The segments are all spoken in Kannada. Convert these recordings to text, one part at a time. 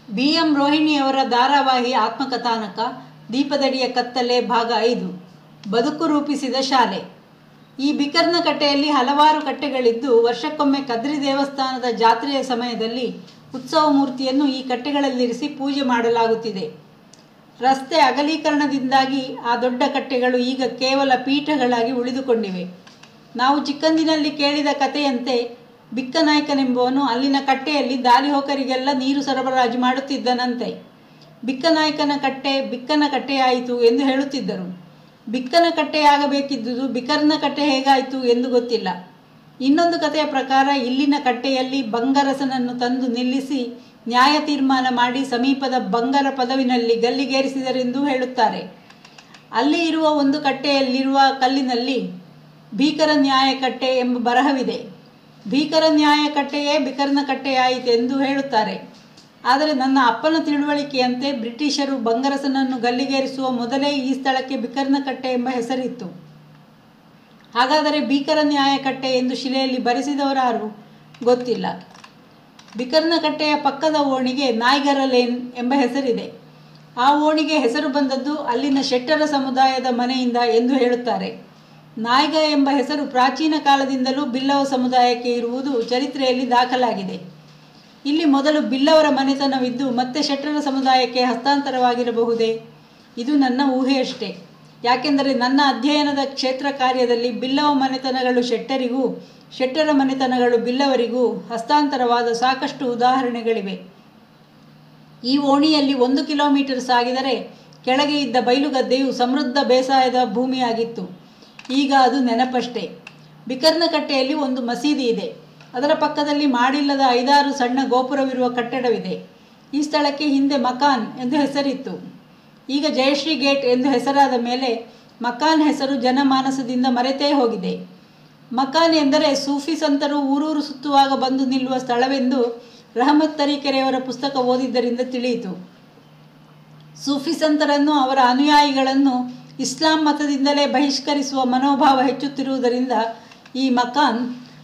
ಬಿ ಎಂ ರೋಹಿಣಿಯವರ ಧಾರಾವಾಹಿ ಆತ್ಮಕಥಾನಕ ದೀಪದಡಿಯ ಕತ್ತಲೆ ಭಾಗ ಐದು ಬದುಕು ರೂಪಿಸಿದ ಶಾಲೆ ಈ ಬಿಕರ್ನ ಕಟ್ಟೆಯಲ್ಲಿ ಹಲವಾರು ಕಟ್ಟೆಗಳಿದ್ದು ವರ್ಷಕ್ಕೊಮ್ಮೆ ಕದ್ರಿ ದೇವಸ್ಥಾನದ ಜಾತ್ರೆಯ ಸಮಯದಲ್ಲಿ ಉತ್ಸವ ಮೂರ್ತಿಯನ್ನು ಈ ಕಟ್ಟೆಗಳಲ್ಲಿರಿಸಿ ಪೂಜೆ ಮಾಡಲಾಗುತ್ತಿದೆ ರಸ್ತೆ ಅಗಲೀಕರಣದಿಂದಾಗಿ ಆ ದೊಡ್ಡ ಕಟ್ಟೆಗಳು ಈಗ ಕೇವಲ ಪೀಠಗಳಾಗಿ ಉಳಿದುಕೊಂಡಿವೆ ನಾವು ಚಿಕ್ಕಂದಿನಲ್ಲಿ ಕೇಳಿದ ಕಥೆಯಂತೆ ಬಿಕ್ಕನಾಯಕನೆಂಬುವನು ಅಲ್ಲಿನ ಕಟ್ಟೆಯಲ್ಲಿ ದಾರಿಹೋಕರಿಗೆಲ್ಲ ನೀರು ಸರಬರಾಜು ಮಾಡುತ್ತಿದ್ದನಂತೆ ಬಿಕ್ಕನಾಯಕನ ಕಟ್ಟೆ ಬಿಕ್ಕನ ಕಟ್ಟೆಯಾಯಿತು ಎಂದು ಹೇಳುತ್ತಿದ್ದರು ಬಿಕ್ಕನ ಕಟ್ಟೆಯಾಗಬೇಕಿದ್ದುದು ಬಿಕರ್ನ ಕಟ್ಟೆ ಹೇಗಾಯಿತು ಎಂದು ಗೊತ್ತಿಲ್ಲ ಇನ್ನೊಂದು ಕಥೆಯ ಪ್ರಕಾರ ಇಲ್ಲಿನ ಕಟ್ಟೆಯಲ್ಲಿ ಬಂಗರಸನನ್ನು ತಂದು ನಿಲ್ಲಿಸಿ ನ್ಯಾಯ ತೀರ್ಮಾನ ಮಾಡಿ ಸಮೀಪದ ಬಂಗರ ಪದವಿನಲ್ಲಿ ಗಲ್ಲಿಗೇರಿಸಿದರೆಂದು ಹೇಳುತ್ತಾರೆ ಅಲ್ಲಿ ಇರುವ ಒಂದು ಕಟ್ಟೆಯಲ್ಲಿರುವ ಕಲ್ಲಿನಲ್ಲಿ ಭೀಕರ ನ್ಯಾಯ ಕಟ್ಟೆ ಎಂಬ ಬರಹವಿದೆ ಭೀಕರ ನ್ಯಾಯ ಕಟ್ಟೆಯೇ ಬಿಕರ್ನ ಕಟ್ಟೆಯಾಯಿತೆಂದು ಹೇಳುತ್ತಾರೆ ಆದರೆ ನನ್ನ ಅಪ್ಪನ ತಿಳುವಳಿಕೆಯಂತೆ ಬ್ರಿಟಿಷರು ಬಂಗರಸನನ್ನು ಗಲ್ಲಿಗೇರಿಸುವ ಮೊದಲೇ ಈ ಸ್ಥಳಕ್ಕೆ ಬಿಕರ್ನ ಕಟ್ಟೆ ಎಂಬ ಹೆಸರಿತ್ತು ಹಾಗಾದರೆ ಭೀಕರ ನ್ಯಾಯ ಕಟ್ಟೆ ಎಂದು ಶಿಲೆಯಲ್ಲಿ ಬರೆಸಿದವರಾರು ಗೊತ್ತಿಲ್ಲ ಬಿಕರ್ನ ಕಟ್ಟೆಯ ಪಕ್ಕದ ಓಣಿಗೆ ನಾಯ್ಗರ ಲೇನ್ ಎಂಬ ಹೆಸರಿದೆ ಆ ಓಣಿಗೆ ಹೆಸರು ಬಂದದ್ದು ಅಲ್ಲಿನ ಶೆಟ್ಟರ ಸಮುದಾಯದ ಮನೆಯಿಂದ ಎಂದು ಹೇಳುತ್ತಾರೆ ನಾಯ್ಗ ಎಂಬ ಹೆಸರು ಪ್ರಾಚೀನ ಕಾಲದಿಂದಲೂ ಬಿಲ್ಲವ ಸಮುದಾಯಕ್ಕೆ ಇರುವುದು ಚರಿತ್ರೆಯಲ್ಲಿ ದಾಖಲಾಗಿದೆ ಇಲ್ಲಿ ಮೊದಲು ಬಿಲ್ಲವರ ಮನೆತನವಿದ್ದು ಮತ್ತೆ ಶೆಟ್ಟರ ಸಮುದಾಯಕ್ಕೆ ಹಸ್ತಾಂತರವಾಗಿರಬಹುದೇ ಇದು ನನ್ನ ಊಹೆಯಷ್ಟೇ ಯಾಕೆಂದರೆ ನನ್ನ ಅಧ್ಯಯನದ ಕ್ಷೇತ್ರ ಕಾರ್ಯದಲ್ಲಿ ಬಿಲ್ಲವ ಮನೆತನಗಳು ಶೆಟ್ಟರಿಗೂ ಶೆಟ್ಟರ ಮನೆತನಗಳು ಬಿಲ್ಲವರಿಗೂ ಹಸ್ತಾಂತರವಾದ ಸಾಕಷ್ಟು ಉದಾಹರಣೆಗಳಿವೆ ಈ ಓಣಿಯಲ್ಲಿ ಒಂದು ಕಿಲೋಮೀಟರ್ ಸಾಗಿದರೆ ಕೆಳಗೆ ಇದ್ದ ಬಯಲುಗದ್ದೆಯು ಸಮೃದ್ಧ ಬೇಸಾಯದ ಭೂಮಿಯಾಗಿತ್ತು ಈಗ ಅದು ನೆನಪಷ್ಟೇ ಬಿಕರ್ನ ಕಟ್ಟೆಯಲ್ಲಿ ಒಂದು ಮಸೀದಿ ಇದೆ ಅದರ ಪಕ್ಕದಲ್ಲಿ ಮಾಡಿಲ್ಲದ ಐದಾರು ಸಣ್ಣ ಗೋಪುರವಿರುವ ಕಟ್ಟಡವಿದೆ ಈ ಸ್ಥಳಕ್ಕೆ ಹಿಂದೆ ಮಕಾನ್ ಎಂದು ಹೆಸರಿತ್ತು ಈಗ ಜಯಶ್ರೀ ಗೇಟ್ ಎಂದು ಹೆಸರಾದ ಮೇಲೆ ಮಕಾನ್ ಹೆಸರು ಜನಮಾನಸದಿಂದ ಮರೆತೇ ಹೋಗಿದೆ ಮಕಾನ್ ಎಂದರೆ ಸೂಫಿ ಸಂತರು ಊರೂರು ಸುತ್ತುವಾಗ ಬಂದು ನಿಲ್ಲುವ ಸ್ಥಳವೆಂದು ರಹಮತ್ ತರೀಕೆರೆಯವರ ಪುಸ್ತಕ ಓದಿದ್ದರಿಂದ ತಿಳಿಯಿತು ಸೂಫಿ ಸಂತರನ್ನು ಅವರ ಅನುಯಾಯಿಗಳನ್ನು ಇಸ್ಲಾಂ ಮತದಿಂದಲೇ ಬಹಿಷ್ಕರಿಸುವ ಮನೋಭಾವ ಹೆಚ್ಚುತ್ತಿರುವುದರಿಂದ ಈ ಮಕಾನ್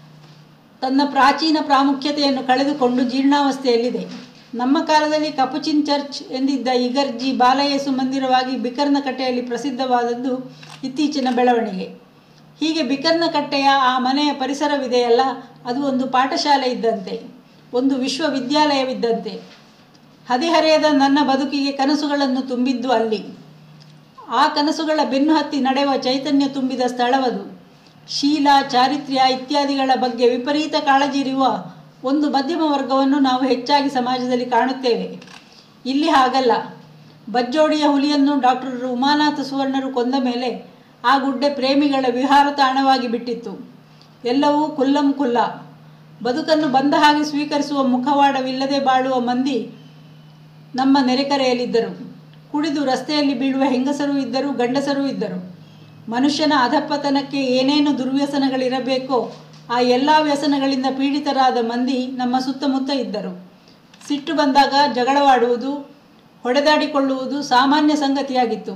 ತನ್ನ ಪ್ರಾಚೀನ ಪ್ರಾಮುಖ್ಯತೆಯನ್ನು ಕಳೆದುಕೊಂಡು ಜೀರ್ಣಾವಸ್ಥೆಯಲ್ಲಿದೆ ನಮ್ಮ ಕಾಲದಲ್ಲಿ ಕಪುಚಿನ್ ಚರ್ಚ್ ಎಂದಿದ್ದ ಇಗರ್ಜಿ ಬಾಲಯೇಸು ಮಂದಿರವಾಗಿ ಬಿಕರ್ನ ಕಟ್ಟೆಯಲ್ಲಿ ಪ್ರಸಿದ್ಧವಾದದ್ದು ಇತ್ತೀಚಿನ ಬೆಳವಣಿಗೆ ಹೀಗೆ ಬಿಕರ್ನ ಕಟ್ಟೆಯ ಆ ಮನೆಯ ಪರಿಸರವಿದೆಯಲ್ಲ ಅದು ಒಂದು ಪಾಠಶಾಲೆ ಇದ್ದಂತೆ ಒಂದು ವಿಶ್ವವಿದ್ಯಾಲಯವಿದ್ದಂತೆ ಹದಿಹರೆಯದ ನನ್ನ ಬದುಕಿಗೆ ಕನಸುಗಳನ್ನು ತುಂಬಿದ್ದು ಅಲ್ಲಿ ಆ ಕನಸುಗಳ ಬೆನ್ನು ಹತ್ತಿ ನಡೆಯುವ ಚೈತನ್ಯ ತುಂಬಿದ ಸ್ಥಳವದು ಶೀಲ ಚಾರಿತ್ರ್ಯ ಇತ್ಯಾದಿಗಳ ಬಗ್ಗೆ ವಿಪರೀತ ಕಾಳಜಿ ಇರುವ ಒಂದು ಮಧ್ಯಮ ವರ್ಗವನ್ನು ನಾವು ಹೆಚ್ಚಾಗಿ ಸಮಾಜದಲ್ಲಿ ಕಾಣುತ್ತೇವೆ ಇಲ್ಲಿ ಹಾಗಲ್ಲ ಬಜ್ಜೋಡಿಯ ಹುಲಿಯನ್ನು ಡಾಕ್ಟರ್ ಉಮಾನಾಥ ಸುವರ್ಣರು ಕೊಂದ ಮೇಲೆ ಆ ಗುಡ್ಡೆ ಪ್ರೇಮಿಗಳ ವಿಹಾರ ತಾಣವಾಗಿ ಬಿಟ್ಟಿತ್ತು ಎಲ್ಲವೂ ಕುಲ್ಲಂ ಕುಲ್ಲ ಬದುಕನ್ನು ಬಂದ ಹಾಗೆ ಸ್ವೀಕರಿಸುವ ಮುಖವಾಡವಿಲ್ಲದೆ ಬಾಳುವ ಮಂದಿ ನಮ್ಮ ನೆರೆಕರೆಯಲ್ಲಿದ್ದರು ಕುಡಿದು ರಸ್ತೆಯಲ್ಲಿ ಬೀಳುವ ಹೆಂಗಸರು ಇದ್ದರು ಗಂಡಸರೂ ಇದ್ದರು ಮನುಷ್ಯನ ಅಧಪ್ಪತನಕ್ಕೆ ಏನೇನು ದುರ್ವ್ಯಸನಗಳಿರಬೇಕೋ ಆ ಎಲ್ಲ ವ್ಯಸನಗಳಿಂದ ಪೀಡಿತರಾದ ಮಂದಿ ನಮ್ಮ ಸುತ್ತಮುತ್ತ ಇದ್ದರು ಸಿಟ್ಟು ಬಂದಾಗ ಜಗಳವಾಡುವುದು ಹೊಡೆದಾಡಿಕೊಳ್ಳುವುದು ಸಾಮಾನ್ಯ ಸಂಗತಿಯಾಗಿತ್ತು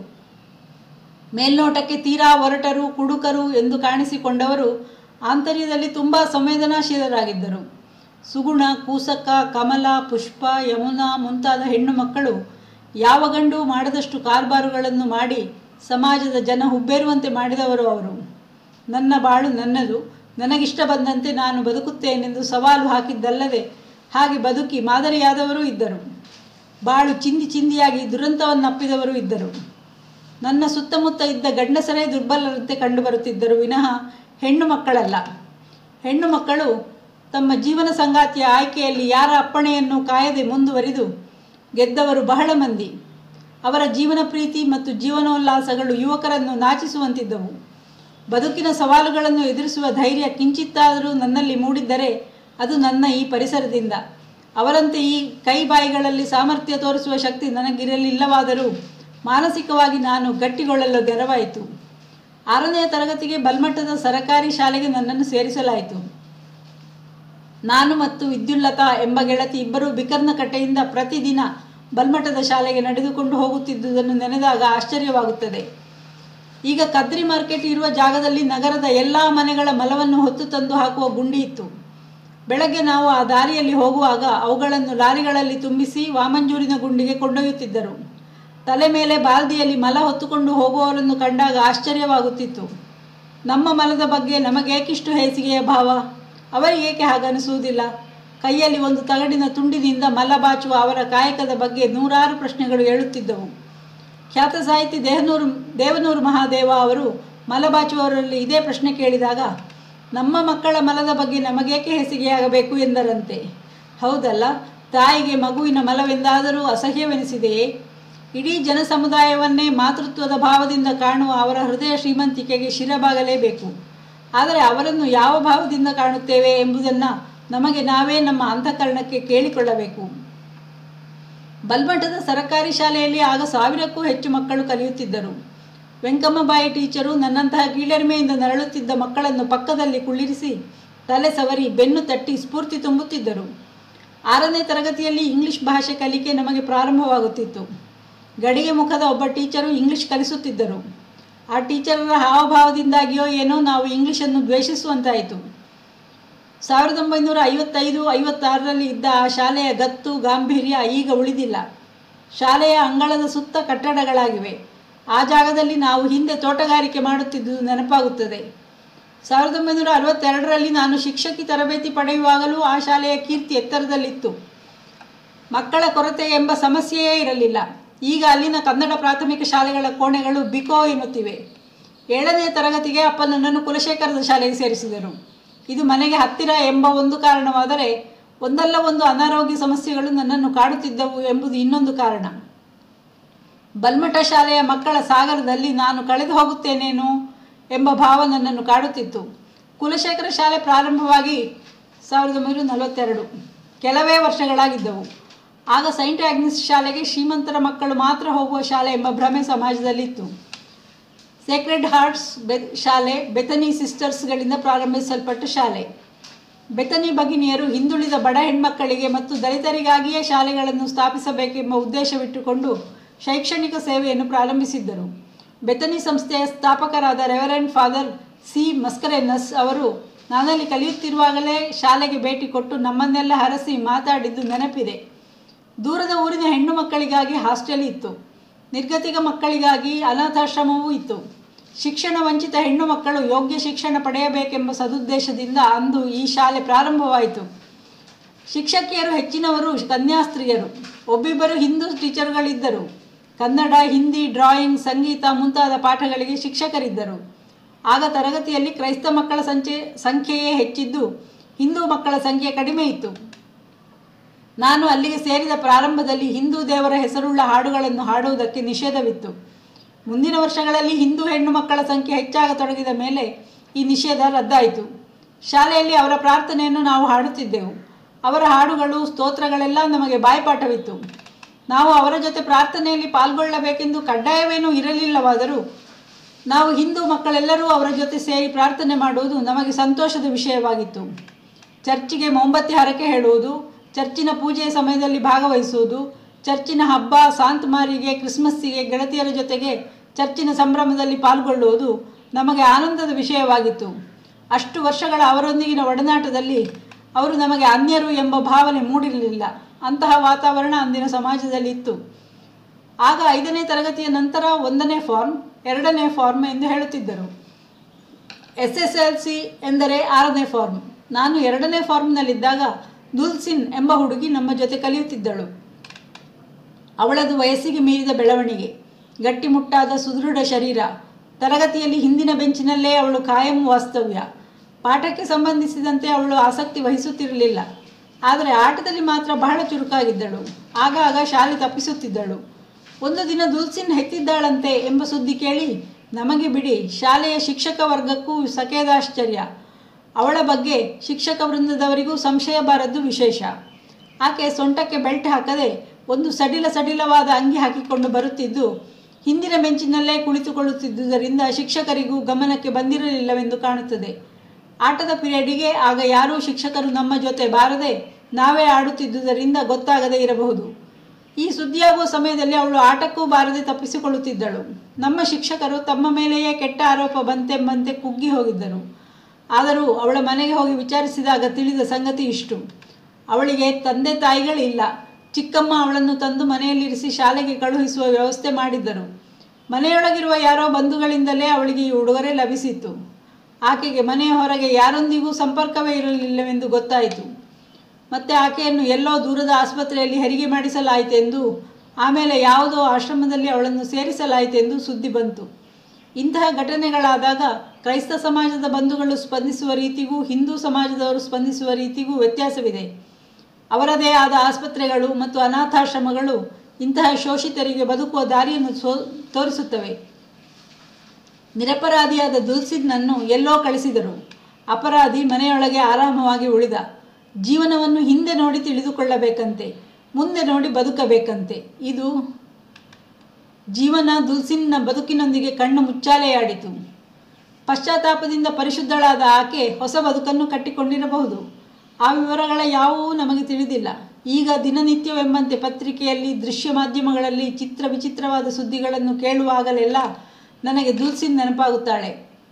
ಮೇಲ್ನೋಟಕ್ಕೆ ತೀರಾ ಒರಟರು ಕುಡುಕರು ಎಂದು ಕಾಣಿಸಿಕೊಂಡವರು ಆಂತರ್ಯದಲ್ಲಿ ತುಂಬ ಸಂವೇದನಾಶೀಲರಾಗಿದ್ದರು ಸುಗುಣ ಕೂಸಕ್ಕ ಕಮಲ ಪುಷ್ಪ ಯಮುನಾ ಮುಂತಾದ ಹೆಣ್ಣು ಮಕ್ಕಳು ಯಾವ ಗಂಡು ಮಾಡದಷ್ಟು ಕಾರ್ಬಾರುಗಳನ್ನು ಮಾಡಿ ಸಮಾಜದ ಜನ ಹುಬ್ಬೇರುವಂತೆ ಮಾಡಿದವರು ಅವರು ನನ್ನ ಬಾಳು ನನ್ನದು ನನಗಿಷ್ಟ ಬಂದಂತೆ ನಾನು ಬದುಕುತ್ತೇನೆಂದು ಸವಾಲು ಹಾಕಿದ್ದಲ್ಲದೆ ಹಾಗೆ ಬದುಕಿ ಮಾದರಿಯಾದವರೂ ಇದ್ದರು ಬಾಳು ಚಿಂದಿ ಚಿಂದಿಯಾಗಿ ದುರಂತವನ್ನಪ್ಪಿದವರು ಇದ್ದರು ನನ್ನ ಸುತ್ತಮುತ್ತ ಇದ್ದ ಗಂಡಸರೇ ದುರ್ಬಲರಂತೆ ಕಂಡುಬರುತ್ತಿದ್ದರು ವಿನಃ ಹೆಣ್ಣು ಮಕ್ಕಳಲ್ಲ ಹೆಣ್ಣು ಮಕ್ಕಳು ತಮ್ಮ ಜೀವನ ಸಂಗಾತಿಯ ಆಯ್ಕೆಯಲ್ಲಿ ಯಾರ ಅಪ್ಪಣೆಯನ್ನು ಕಾಯದೆ ಮುಂದುವರಿದು ಗೆದ್ದವರು ಬಹಳ ಮಂದಿ ಅವರ ಜೀವನ ಪ್ರೀತಿ ಮತ್ತು ಜೀವನೋಲ್ಲಾಸಗಳು ಯುವಕರನ್ನು ನಾಚಿಸುವಂತಿದ್ದವು ಬದುಕಿನ ಸವಾಲುಗಳನ್ನು ಎದುರಿಸುವ ಧೈರ್ಯ ಕಿಂಚಿತ್ತಾದರೂ ನನ್ನಲ್ಲಿ ಮೂಡಿದ್ದರೆ ಅದು ನನ್ನ ಈ ಪರಿಸರದಿಂದ ಅವರಂತೆ ಈ ಕೈ ಬಾಯಿಗಳಲ್ಲಿ ಸಾಮರ್ಥ್ಯ ತೋರಿಸುವ ಶಕ್ತಿ ನನಗಿರಲಿಲ್ಲವಾದರೂ ಮಾನಸಿಕವಾಗಿ ನಾನು ಗಟ್ಟಿಗೊಳ್ಳಲು ನೆರವಾಯಿತು ಆರನೆಯ ತರಗತಿಗೆ ಬಲ್ಮಟ್ಟದ ಸರಕಾರಿ ಶಾಲೆಗೆ ನನ್ನನ್ನು ಸೇರಿಸಲಾಯಿತು ನಾನು ಮತ್ತು ವಿದ್ಯುಲ್ಲತಾ ಎಂಬ ಗೆಳತಿ ಇಬ್ಬರು ಬಿಕರ್ನ ಕಟ್ಟೆಯಿಂದ ಪ್ರತಿದಿನ ಬಲ್ಮಠದ ಶಾಲೆಗೆ ನಡೆದುಕೊಂಡು ಹೋಗುತ್ತಿದ್ದುದನ್ನು ನೆನೆದಾಗ ಆಶ್ಚರ್ಯವಾಗುತ್ತದೆ ಈಗ ಕದ್ರಿ ಮಾರ್ಕೆಟ್ ಇರುವ ಜಾಗದಲ್ಲಿ ನಗರದ ಎಲ್ಲ ಮನೆಗಳ ಮಲವನ್ನು ಹೊತ್ತು ತಂದು ಹಾಕುವ ಗುಂಡಿ ಇತ್ತು ಬೆಳಗ್ಗೆ ನಾವು ಆ ದಾರಿಯಲ್ಲಿ ಹೋಗುವಾಗ ಅವುಗಳನ್ನು ಲಾರಿಗಳಲ್ಲಿ ತುಂಬಿಸಿ ವಾಮಂಜೂರಿನ ಗುಂಡಿಗೆ ಕೊಂಡೊಯ್ಯುತ್ತಿದ್ದರು ತಲೆ ಮೇಲೆ ಬಾಲ್ದಿಯಲ್ಲಿ ಮಲ ಹೊತ್ತುಕೊಂಡು ಹೋಗುವವರನ್ನು ಕಂಡಾಗ ಆಶ್ಚರ್ಯವಾಗುತ್ತಿತ್ತು ನಮ್ಮ ಮಲದ ಬಗ್ಗೆ ನಮಗೇಕಿಷ್ಟು ಹೇಸಿಗೆಯ ಭಾವ ಅವರಿಗೇಕೆ ಹಾಗನಿಸುವುದಿಲ್ಲ ಕೈಯಲ್ಲಿ ಒಂದು ತಗಡಿನ ತುಂಡಿನಿಂದ ಮಲ ಬಾಚುವ ಅವರ ಕಾಯಕದ ಬಗ್ಗೆ ನೂರಾರು ಪ್ರಶ್ನೆಗಳು ಏಳುತ್ತಿದ್ದವು ಖ್ಯಾತ ಸಾಹಿತಿ ದೇಹನೂರು ದೇವನೂರು ಮಹಾದೇವ ಅವರು ಮಲಬಾಚುವವರಲ್ಲಿ ಇದೇ ಪ್ರಶ್ನೆ ಕೇಳಿದಾಗ ನಮ್ಮ ಮಕ್ಕಳ ಮಲದ ಬಗ್ಗೆ ನಮಗೇಕೆ ಹೇಸಿಗೆಯಾಗಬೇಕು ಎಂದರಂತೆ ಹೌದಲ್ಲ ತಾಯಿಗೆ ಮಗುವಿನ ಮಲವೆಂದಾದರೂ ಅಸಹ್ಯವೆನಿಸಿದೆಯೇ ಇಡೀ ಜನಸಮುದಾಯವನ್ನೇ ಮಾತೃತ್ವದ ಭಾವದಿಂದ ಕಾಣುವ ಅವರ ಹೃದಯ ಶ್ರೀಮಂತಿಕೆಗೆ ಶಿರಬಾಗಲೇಬೇಕು ಆದರೆ ಅವರನ್ನು ಯಾವ ಭಾವದಿಂದ ಕಾಣುತ್ತೇವೆ ಎಂಬುದನ್ನು ನಮಗೆ ನಾವೇ ನಮ್ಮ ಅಂತಃಕರಣಕ್ಕೆ ಕೇಳಿಕೊಳ್ಳಬೇಕು ಬಲ್ಮಠದ ಸರಕಾರಿ ಶಾಲೆಯಲ್ಲಿ ಆಗ ಸಾವಿರಕ್ಕೂ ಹೆಚ್ಚು ಮಕ್ಕಳು ಕಲಿಯುತ್ತಿದ್ದರು ವೆಂಕಮ್ಮಬಾಯಿ ಟೀಚರು ನನ್ನಂತಹ ಕೀಳರಿಮೆಯಿಂದ ನರಳುತ್ತಿದ್ದ ಮಕ್ಕಳನ್ನು ಪಕ್ಕದಲ್ಲಿ ಕುಳ್ಳಿರಿಸಿ ತಲೆ ಸವರಿ ಬೆನ್ನು ತಟ್ಟಿ ಸ್ಫೂರ್ತಿ ತುಂಬುತ್ತಿದ್ದರು ಆರನೇ ತರಗತಿಯಲ್ಲಿ ಇಂಗ್ಲಿಷ್ ಭಾಷೆ ಕಲಿಕೆ ನಮಗೆ ಪ್ರಾರಂಭವಾಗುತ್ತಿತ್ತು ಗಡಿಗೆ ಮುಖದ ಒಬ್ಬ ಟೀಚರು ಇಂಗ್ಲಿಷ್ ಕಲಿಸುತ್ತಿದ್ದರು ಆ ಟೀಚರರ ಹಾವಭಾವದಿಂದಾಗಿಯೋ ಏನೋ ನಾವು ಇಂಗ್ಲಿಷನ್ನು ದ್ವೇಷಿಸುವಂತಾಯಿತು ಸಾವಿರದ ಒಂಬೈನೂರ ಐವತ್ತೈದು ಐವತ್ತಾರರಲ್ಲಿ ಇದ್ದ ಆ ಶಾಲೆಯ ಗತ್ತು ಗಾಂಭೀರ್ಯ ಈಗ ಉಳಿದಿಲ್ಲ ಶಾಲೆಯ ಅಂಗಳದ ಸುತ್ತ ಕಟ್ಟಡಗಳಾಗಿವೆ ಆ ಜಾಗದಲ್ಲಿ ನಾವು ಹಿಂದೆ ತೋಟಗಾರಿಕೆ ಮಾಡುತ್ತಿದ್ದುದು ನೆನಪಾಗುತ್ತದೆ ಸಾವಿರದ ಒಂಬೈನೂರ ಅರವತ್ತೆರಡರಲ್ಲಿ ನಾನು ಶಿಕ್ಷಕಿ ತರಬೇತಿ ಪಡೆಯುವಾಗಲೂ ಆ ಶಾಲೆಯ ಕೀರ್ತಿ ಎತ್ತರದಲ್ಲಿತ್ತು ಮಕ್ಕಳ ಕೊರತೆ ಎಂಬ ಸಮಸ್ಯೆಯೇ ಇರಲಿಲ್ಲ ಈಗ ಅಲ್ಲಿನ ಕನ್ನಡ ಪ್ರಾಥಮಿಕ ಶಾಲೆಗಳ ಕೋಣೆಗಳು ಬಿಕೋ ಎನ್ನುತ್ತಿವೆ ಏಳನೇ ತರಗತಿಗೆ ಅಪ್ಪ ನನ್ನನ್ನು ಕುಲಶೇಖರದ ಶಾಲೆಗೆ ಸೇರಿಸಿದರು ಇದು ಮನೆಗೆ ಹತ್ತಿರ ಎಂಬ ಒಂದು ಕಾರಣವಾದರೆ ಒಂದಲ್ಲ ಒಂದು ಅನಾರೋಗ್ಯ ಸಮಸ್ಯೆಗಳು ನನ್ನನ್ನು ಕಾಡುತ್ತಿದ್ದವು ಎಂಬುದು ಇನ್ನೊಂದು ಕಾರಣ ಬಲ್ಮಠ ಶಾಲೆಯ ಮಕ್ಕಳ ಸಾಗರದಲ್ಲಿ ನಾನು ಕಳೆದು ಹೋಗುತ್ತೇನೇನೋ ಎಂಬ ಭಾವ ನನ್ನನ್ನು ಕಾಡುತ್ತಿತ್ತು ಕುಲಶೇಖರ ಶಾಲೆ ಪ್ರಾರಂಭವಾಗಿ ಸಾವಿರದ ಒಂಬೈನೂರ ನಲವತ್ತೆರಡು ಕೆಲವೇ ವರ್ಷಗಳಾಗಿದ್ದವು ಆಗ ಸೈಂಟ್ ಆಗ್ನಿಸ್ ಶಾಲೆಗೆ ಶ್ರೀಮಂತರ ಮಕ್ಕಳು ಮಾತ್ರ ಹೋಗುವ ಶಾಲೆ ಎಂಬ ಭ್ರಮೆ ಸಮಾಜದಲ್ಲಿತ್ತು ಸೇಕ್ರೆಡ್ ಹಾರ್ಟ್ಸ್ ಬೆ ಶಾಲೆ ಬೆತನಿ ಸಿಸ್ಟರ್ಸ್ಗಳಿಂದ ಪ್ರಾರಂಭಿಸಲ್ಪಟ್ಟ ಶಾಲೆ ಬೆತನಿ ಭಗಿನಿಯರು ಹಿಂದುಳಿದ ಬಡ ಹೆಣ್ಮಕ್ಕಳಿಗೆ ಮತ್ತು ದಲಿತರಿಗಾಗಿಯೇ ಶಾಲೆಗಳನ್ನು ಸ್ಥಾಪಿಸಬೇಕೆಂಬ ಉದ್ದೇಶವಿಟ್ಟುಕೊಂಡು ಶೈಕ್ಷಣಿಕ ಸೇವೆಯನ್ನು ಪ್ರಾರಂಭಿಸಿದ್ದರು ಬೆತನಿ ಸಂಸ್ಥೆಯ ಸ್ಥಾಪಕರಾದ ರೆವರೆಂಡ್ ಫಾದರ್ ಸಿ ಮಸ್ಕರೆನಸ್ ಅವರು ನಾನಲ್ಲಿ ಕಲಿಯುತ್ತಿರುವಾಗಲೇ ಶಾಲೆಗೆ ಭೇಟಿ ಕೊಟ್ಟು ನಮ್ಮನ್ನೆಲ್ಲ ಹರಸಿ ಮಾತಾಡಿದ್ದು ನೆನಪಿದೆ ದೂರದ ಊರಿನ ಹೆಣ್ಣು ಮಕ್ಕಳಿಗಾಗಿ ಹಾಸ್ಟೆಲ್ ಇತ್ತು ನಿರ್ಗತಿಕ ಮಕ್ಕಳಿಗಾಗಿ ಅನಾಥಾಶ್ರಮವೂ ಇತ್ತು ಶಿಕ್ಷಣ ವಂಚಿತ ಹೆಣ್ಣು ಮಕ್ಕಳು ಯೋಗ್ಯ ಶಿಕ್ಷಣ ಪಡೆಯಬೇಕೆಂಬ ಸದುದ್ದೇಶದಿಂದ ಅಂದು ಈ ಶಾಲೆ ಪ್ರಾರಂಭವಾಯಿತು ಶಿಕ್ಷಕಿಯರು ಹೆಚ್ಚಿನವರು ಕನ್ಯಾಸ್ತ್ರೀಯರು ಒಬ್ಬಿಬ್ಬರು ಹಿಂದೂ ಟೀಚರ್ಗಳಿದ್ದರು ಕನ್ನಡ ಹಿಂದಿ ಡ್ರಾಯಿಂಗ್ ಸಂಗೀತ ಮುಂತಾದ ಪಾಠಗಳಿಗೆ ಶಿಕ್ಷಕರಿದ್ದರು ಆಗ ತರಗತಿಯಲ್ಲಿ ಕ್ರೈಸ್ತ ಮಕ್ಕಳ ಸಂಖ್ಯೆ ಸಂಖ್ಯೆಯೇ ಹೆಚ್ಚಿದ್ದು ಹಿಂದೂ ಮಕ್ಕಳ ಸಂಖ್ಯೆ ಕಡಿಮೆ ಇತ್ತು ನಾನು ಅಲ್ಲಿಗೆ ಸೇರಿದ ಪ್ರಾರಂಭದಲ್ಲಿ ಹಿಂದೂ ದೇವರ ಹೆಸರುಳ್ಳ ಹಾಡುಗಳನ್ನು ಹಾಡುವುದಕ್ಕೆ ನಿಷೇಧವಿತ್ತು ಮುಂದಿನ ವರ್ಷಗಳಲ್ಲಿ ಹಿಂದೂ ಹೆಣ್ಣು ಮಕ್ಕಳ ಸಂಖ್ಯೆ ಹೆಚ್ಚಾಗತೊಡಗಿದ ಮೇಲೆ ಈ ನಿಷೇಧ ರದ್ದಾಯಿತು ಶಾಲೆಯಲ್ಲಿ ಅವರ ಪ್ರಾರ್ಥನೆಯನ್ನು ನಾವು ಹಾಡುತ್ತಿದ್ದೆವು ಅವರ ಹಾಡುಗಳು ಸ್ತೋತ್ರಗಳೆಲ್ಲ ನಮಗೆ ಬಾಯ್ಪಾಠವಿತ್ತು ನಾವು ಅವರ ಜೊತೆ ಪ್ರಾರ್ಥನೆಯಲ್ಲಿ ಪಾಲ್ಗೊಳ್ಳಬೇಕೆಂದು ಕಡ್ಡಾಯವೇನೂ ಇರಲಿಲ್ಲವಾದರೂ ನಾವು ಹಿಂದೂ ಮಕ್ಕಳೆಲ್ಲರೂ ಅವರ ಜೊತೆ ಸೇರಿ ಪ್ರಾರ್ಥನೆ ಮಾಡುವುದು ನಮಗೆ ಸಂತೋಷದ ವಿಷಯವಾಗಿತ್ತು ಚರ್ಚಿಗೆ ಮೊಂಬತ್ತಿ ಹರಕೆ ಹೇಳುವುದು ಚರ್ಚಿನ ಪೂಜೆಯ ಸಮಯದಲ್ಲಿ ಭಾಗವಹಿಸುವುದು ಚರ್ಚಿನ ಹಬ್ಬ ಸಾಂತಮಾರಿಗೆ ಕ್ರಿಸ್ಮಸ್ಸಿಗೆ ಗೆಳತಿಯರ ಜೊತೆಗೆ ಚರ್ಚಿನ ಸಂಭ್ರಮದಲ್ಲಿ ಪಾಲ್ಗೊಳ್ಳುವುದು ನಮಗೆ ಆನಂದದ ವಿಷಯವಾಗಿತ್ತು ಅಷ್ಟು ವರ್ಷಗಳ ಅವರೊಂದಿಗಿನ ಒಡನಾಟದಲ್ಲಿ ಅವರು ನಮಗೆ ಅನ್ಯರು ಎಂಬ ಭಾವನೆ ಮೂಡಿರಲಿಲ್ಲ ಅಂತಹ ವಾತಾವರಣ ಅಂದಿನ ಸಮಾಜದಲ್ಲಿ ಇತ್ತು ಆಗ ಐದನೇ ತರಗತಿಯ ನಂತರ ಒಂದನೇ ಫಾರ್ಮ್ ಎರಡನೇ ಫಾರ್ಮ್ ಎಂದು ಹೇಳುತ್ತಿದ್ದರು ಎಸ್ ಎಸ್ ಎಲ್ ಸಿ ಎಂದರೆ ಆರನೇ ಫಾರ್ಮ್ ನಾನು ಎರಡನೇ ಫಾರ್ಮ್ನಲ್ಲಿದ್ದಾಗ ದುಲ್ಸಿನ್ ಎಂಬ ಹುಡುಗಿ ನಮ್ಮ ಜೊತೆ ಕಲಿಯುತ್ತಿದ್ದಳು ಅವಳದು ವಯಸ್ಸಿಗೆ ಮೀರಿದ ಬೆಳವಣಿಗೆ ಗಟ್ಟಿಮುಟ್ಟಾದ ಸುದೃಢ ಶರೀರ ತರಗತಿಯಲ್ಲಿ ಹಿಂದಿನ ಬೆಂಚಿನಲ್ಲೇ ಅವಳು ಕಾಯಂ ವಾಸ್ತವ್ಯ ಪಾಠಕ್ಕೆ ಸಂಬಂಧಿಸಿದಂತೆ ಅವಳು ಆಸಕ್ತಿ ವಹಿಸುತ್ತಿರಲಿಲ್ಲ ಆದರೆ ಆಟದಲ್ಲಿ ಮಾತ್ರ ಬಹಳ ಚುರುಕಾಗಿದ್ದಳು ಆಗಾಗ ಶಾಲೆ ತಪ್ಪಿಸುತ್ತಿದ್ದಳು ಒಂದು ದಿನ ದುಲ್ಸಿನ್ ಹೆತ್ತಿದ್ದಾಳಂತೆ ಎಂಬ ಸುದ್ದಿ ಕೇಳಿ ನಮಗೆ ಬಿಡಿ ಶಾಲೆಯ ಶಿಕ್ಷಕ ವರ್ಗಕ್ಕೂ ಸಕೇದಾಶ್ಚರ್ಯ ಅವಳ ಬಗ್ಗೆ ಶಿಕ್ಷಕ ವೃಂದದವರಿಗೂ ಸಂಶಯ ಬಾರದ್ದು ವಿಶೇಷ ಆಕೆ ಸೊಂಟಕ್ಕೆ ಬೆಲ್ಟ್ ಹಾಕದೆ ಒಂದು ಸಡಿಲ ಸಡಿಲವಾದ ಅಂಗಿ ಹಾಕಿಕೊಂಡು ಬರುತ್ತಿದ್ದು ಹಿಂದಿನ ಬೆಂಚಿನಲ್ಲೇ ಕುಳಿತುಕೊಳ್ಳುತ್ತಿದ್ದುದರಿಂದ ಶಿಕ್ಷಕರಿಗೂ ಗಮನಕ್ಕೆ ಬಂದಿರಲಿಲ್ಲವೆಂದು ಕಾಣುತ್ತದೆ ಆಟದ ಪಿರಿಯಡಿಗೆ ಆಗ ಯಾರೂ ಶಿಕ್ಷಕರು ನಮ್ಮ ಜೊತೆ ಬಾರದೆ ನಾವೇ ಆಡುತ್ತಿದ್ದುದರಿಂದ ಗೊತ್ತಾಗದೇ ಇರಬಹುದು ಈ ಸುದ್ದಿಯಾಗುವ ಸಮಯದಲ್ಲಿ ಅವಳು ಆಟಕ್ಕೂ ಬಾರದೆ ತಪ್ಪಿಸಿಕೊಳ್ಳುತ್ತಿದ್ದಳು ನಮ್ಮ ಶಿಕ್ಷಕರು ತಮ್ಮ ಮೇಲೆಯೇ ಕೆಟ್ಟ ಆರೋಪ ಬಂತೆಂಬಂತೆ ಕುಗ್ಗಿ ಹೋಗಿದ್ದರು ಆದರೂ ಅವಳ ಮನೆಗೆ ಹೋಗಿ ವಿಚಾರಿಸಿದಾಗ ತಿಳಿದ ಸಂಗತಿ ಇಷ್ಟು ಅವಳಿಗೆ ತಂದೆ ತಾಯಿಗಳಿಲ್ಲ ಚಿಕ್ಕಮ್ಮ ಅವಳನ್ನು ತಂದು ಮನೆಯಲ್ಲಿರಿಸಿ ಶಾಲೆಗೆ ಕಳುಹಿಸುವ ವ್ಯವಸ್ಥೆ ಮಾಡಿದ್ದರು ಮನೆಯೊಳಗಿರುವ ಯಾರೋ ಬಂಧುಗಳಿಂದಲೇ ಅವಳಿಗೆ ಈ ಉಡುಗೊರೆ ಲಭಿಸಿತ್ತು ಆಕೆಗೆ ಮನೆಯ ಹೊರಗೆ ಯಾರೊಂದಿಗೂ ಸಂಪರ್ಕವೇ ಇರಲಿಲ್ಲವೆಂದು ಗೊತ್ತಾಯಿತು ಮತ್ತೆ ಆಕೆಯನ್ನು ಎಲ್ಲೋ ದೂರದ ಆಸ್ಪತ್ರೆಯಲ್ಲಿ ಹೆರಿಗೆ ಮಾಡಿಸಲಾಯಿತೆಂದು ಆಮೇಲೆ ಯಾವುದೋ ಆಶ್ರಮದಲ್ಲಿ ಅವಳನ್ನು ಸೇರಿಸಲಾಯಿತೆಂದು ಸುದ್ದಿ ಬಂತು ಇಂತಹ ಘಟನೆಗಳಾದಾಗ ಕ್ರೈಸ್ತ ಸಮಾಜದ ಬಂಧುಗಳು ಸ್ಪಂದಿಸುವ ರೀತಿಗೂ ಹಿಂದೂ ಸಮಾಜದವರು ಸ್ಪಂದಿಸುವ ರೀತಿಗೂ ವ್ಯತ್ಯಾಸವಿದೆ ಅವರದೇ ಆದ ಆಸ್ಪತ್ರೆಗಳು ಮತ್ತು ಅನಾಥಾಶ್ರಮಗಳು ಇಂತಹ ಶೋಷಿತರಿಗೆ ಬದುಕುವ ದಾರಿಯನ್ನು ಸೋ ತೋರಿಸುತ್ತವೆ ನಿರಪರಾಧಿಯಾದ ದುಲ್ಸಿನ್ನನ್ನು ಎಲ್ಲೋ ಕಳಿಸಿದರು ಅಪರಾಧಿ ಮನೆಯೊಳಗೆ ಆರಾಮವಾಗಿ ಉಳಿದ ಜೀವನವನ್ನು ಹಿಂದೆ ನೋಡಿ ತಿಳಿದುಕೊಳ್ಳಬೇಕಂತೆ ಮುಂದೆ ನೋಡಿ ಬದುಕಬೇಕಂತೆ ಇದು ಜೀವನ ದುಲ್ಸಿನ್ನ ಬದುಕಿನೊಂದಿಗೆ ಕಣ್ಣು ಮುಚ್ಚಾಲೆಯಾಡಿತು ಪಶ್ಚಾತ್ತಾಪದಿಂದ ಪರಿಶುದ್ಧಳಾದ ಆಕೆ ಹೊಸ ಬದುಕನ್ನು ಕಟ್ಟಿಕೊಂಡಿರಬಹುದು ಆ ವಿವರಗಳ ಯಾವುವೂ ನಮಗೆ ತಿಳಿದಿಲ್ಲ ಈಗ ದಿನನಿತ್ಯವೆಂಬಂತೆ ಪತ್ರಿಕೆಯಲ್ಲಿ ದೃಶ್ಯ ಮಾಧ್ಯಮಗಳಲ್ಲಿ ಚಿತ್ರ ವಿಚಿತ್ರವಾದ ಸುದ್ದಿಗಳನ್ನು ಕೇಳುವಾಗಲೆಲ್ಲ ನನಗೆ ದುಲ್ಸಿನ್ ನೆನಪಾಗುತ್ತಾಳೆ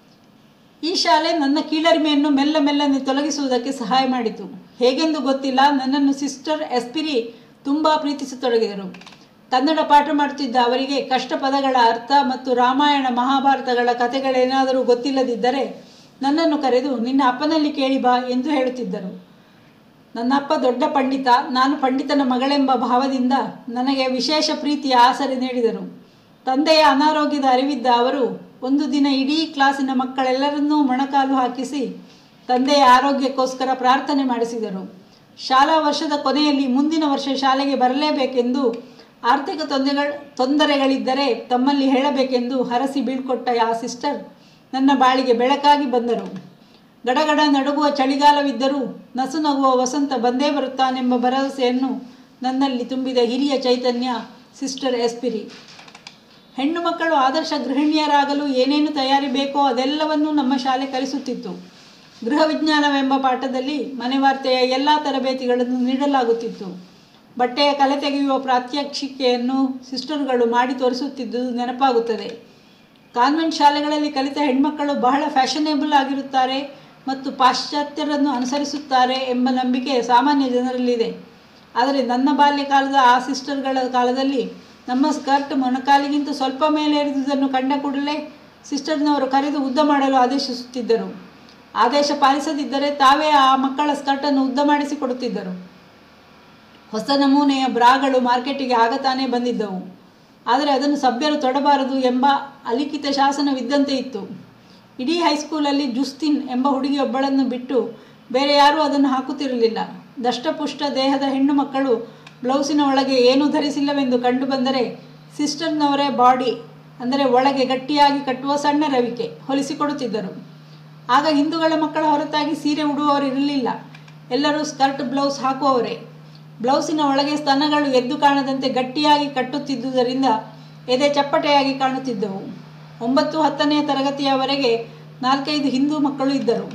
ಈ ಶಾಲೆ ನನ್ನ ಕೀಳರಿಮೆಯನ್ನು ಮೆಲ್ಲ ಮೆಲ್ಲನೆ ತೊಲಗಿಸುವುದಕ್ಕೆ ಸಹಾಯ ಮಾಡಿತು ಹೇಗೆಂದು ಗೊತ್ತಿಲ್ಲ ನನ್ನನ್ನು ಸಿಸ್ಟರ್ ಎಸ್ಪಿರಿ ತುಂಬ ಪ್ರೀತಿಸತೊಡಗಿದರು ಕನ್ನಡ ಪಾಠ ಮಾಡುತ್ತಿದ್ದ ಅವರಿಗೆ ಕಷ್ಟ ಪದಗಳ ಅರ್ಥ ಮತ್ತು ರಾಮಾಯಣ ಮಹಾಭಾರತಗಳ ಕಥೆಗಳೇನಾದರೂ ಗೊತ್ತಿಲ್ಲದಿದ್ದರೆ ನನ್ನನ್ನು ಕರೆದು ನಿನ್ನ ಅಪ್ಪನಲ್ಲಿ ಕೇಳಿ ಬಾ ಎಂದು ಹೇಳುತ್ತಿದ್ದರು ನನ್ನಪ್ಪ ದೊಡ್ಡ ಪಂಡಿತ ನಾನು ಪಂಡಿತನ ಮಗಳೆಂಬ ಭಾವದಿಂದ ನನಗೆ ವಿಶೇಷ ಪ್ರೀತಿಯ ಆಸರೆ ನೀಡಿದರು ತಂದೆಯ ಅನಾರೋಗ್ಯದ ಅರಿವಿದ್ದ ಅವರು ಒಂದು ದಿನ ಇಡೀ ಕ್ಲಾಸಿನ ಮಕ್ಕಳೆಲ್ಲರನ್ನೂ ಮೊಣಕಾಲು ಹಾಕಿಸಿ ತಂದೆಯ ಆರೋಗ್ಯಕ್ಕೋಸ್ಕರ ಪ್ರಾರ್ಥನೆ ಮಾಡಿಸಿದರು ಶಾಲಾ ವರ್ಷದ ಕೊನೆಯಲ್ಲಿ ಮುಂದಿನ ವರ್ಷ ಶಾಲೆಗೆ ಬರಲೇಬೇಕೆಂದು ಆರ್ಥಿಕ ತೊಂದರೆಗಳ ತೊಂದರೆಗಳಿದ್ದರೆ ತಮ್ಮಲ್ಲಿ ಹೇಳಬೇಕೆಂದು ಹರಸಿ ಬೀಳ್ಕೊಟ್ಟ ಆ ಸಿಸ್ಟರ್ ನನ್ನ ಬಾಳಿಗೆ ಬೆಳಕಾಗಿ ಬಂದರು ಗಡಗಡ ನಡುಗುವ ಚಳಿಗಾಲವಿದ್ದರೂ ನಸು ನಗುವ ವಸಂತ ಬಂದೇ ಬರುತ್ತಾನೆಂಬ ಭರವಸೆಯನ್ನು ನನ್ನಲ್ಲಿ ತುಂಬಿದ ಹಿರಿಯ ಚೈತನ್ಯ ಸಿಸ್ಟರ್ ಎಸ್ಪಿರಿ ಹೆಣ್ಣು ಮಕ್ಕಳು ಆದರ್ಶ ಗೃಹಿಣಿಯರಾಗಲು ಏನೇನು ತಯಾರಿ ಬೇಕೋ ಅದೆಲ್ಲವನ್ನೂ ನಮ್ಮ ಶಾಲೆ ಕಲಿಸುತ್ತಿತ್ತು ಗೃಹ ವಿಜ್ಞಾನವೆಂಬ ಪಾಠದಲ್ಲಿ ಮನೆವಾರ್ತೆಯ ಎಲ್ಲ ತರಬೇತಿಗಳನ್ನು ನೀಡಲಾಗುತ್ತಿತ್ತು ಬಟ್ಟೆಯ ಕಲೆ ತೆಗೆಯುವ ಪ್ರಾತ್ಯಕ್ಷಿಕೆಯನ್ನು ಸಿಸ್ಟರ್ಗಳು ಮಾಡಿ ತೋರಿಸುತ್ತಿದ್ದುದು ನೆನಪಾಗುತ್ತದೆ ಕಾನ್ವೆಂಟ್ ಶಾಲೆಗಳಲ್ಲಿ ಕಲಿತ ಹೆಣ್ಮಕ್ಕಳು ಬಹಳ ಫ್ಯಾಷನೇಬಲ್ ಆಗಿರುತ್ತಾರೆ ಮತ್ತು ಪಾಶ್ಚಾತ್ಯರನ್ನು ಅನುಸರಿಸುತ್ತಾರೆ ಎಂಬ ನಂಬಿಕೆ ಸಾಮಾನ್ಯ ಜನರಲ್ಲಿದೆ ಆದರೆ ನನ್ನ ಬಾಲ್ಯಕಾಲದ ಆ ಸಿಸ್ಟರ್ಗಳ ಕಾಲದಲ್ಲಿ ನಮ್ಮ ಸ್ಕರ್ಟ್ ಮೊಣಕಾಲಿಗಿಂತ ಸ್ವಲ್ಪ ಮೇಲೆ ಇರಿದುದನ್ನು ಕಂಡ ಕೂಡಲೇ ಸಿಸ್ಟರ್ನವರು ಕರೆದು ಉದ್ದ ಮಾಡಲು ಆದೇಶಿಸುತ್ತಿದ್ದರು ಆದೇಶ ಪಾಲಿಸದಿದ್ದರೆ ತಾವೇ ಆ ಮಕ್ಕಳ ಸ್ಕರ್ಟನ್ನು ಉದ್ದ ಮಾಡಿಸಿಕೊಡುತ್ತಿದ್ದರು ಹೊಸ ನಮೂನೆಯ ಬ್ರಾಗಳು ಮಾರ್ಕೆಟಿಗೆ ಆಗತಾನೇ ಬಂದಿದ್ದವು ಆದರೆ ಅದನ್ನು ಸಭ್ಯರು ತೊಡಬಾರದು ಎಂಬ ಅಲಿಖಿತ ಶಾಸನವಿದ್ದಂತೆ ಇತ್ತು ಇಡೀ ಹೈಸ್ಕೂಲಲ್ಲಿ ಜುಸ್ತಿನ್ ಎಂಬ ಹುಡುಗಿಯೊಬ್ಬಳನ್ನು ಬಿಟ್ಟು ಬೇರೆ ಯಾರೂ ಅದನ್ನು ಹಾಕುತ್ತಿರಲಿಲ್ಲ ದಷ್ಟಪುಷ್ಟ ದೇಹದ ಹೆಣ್ಣು ಮಕ್ಕಳು ಬ್ಲೌಸಿನ ಒಳಗೆ ಏನೂ ಧರಿಸಿಲ್ಲವೆಂದು ಕಂಡುಬಂದರೆ ಸಿಸ್ಟರ್ನವರೇ ಬಾಡಿ ಅಂದರೆ ಒಳಗೆ ಗಟ್ಟಿಯಾಗಿ ಕಟ್ಟುವ ಸಣ್ಣ ರವಿಕೆ ಹೊಲಿಸಿಕೊಡುತ್ತಿದ್ದರು ಆಗ ಹಿಂದೂಗಳ ಮಕ್ಕಳ ಹೊರತಾಗಿ ಸೀರೆ ಉಡುವವರು ಇರಲಿಲ್ಲ ಎಲ್ಲರೂ ಸ್ಕರ್ಟ್ ಬ್ಲೌಸ್ ಹಾಕುವವರೇ ಬ್ಲೌಸಿನ ಒಳಗೆ ಸ್ತನಗಳು ಎದ್ದು ಕಾಣದಂತೆ ಗಟ್ಟಿಯಾಗಿ ಕಟ್ಟುತ್ತಿದ್ದುದರಿಂದ ಎದೆ ಚಪ್ಪಟೆಯಾಗಿ ಕಾಣುತ್ತಿದ್ದವು ಒಂಬತ್ತು ಹತ್ತನೆಯ ತರಗತಿಯವರೆಗೆ ನಾಲ್ಕೈದು ಹಿಂದೂ ಮಕ್ಕಳು ಇದ್ದರು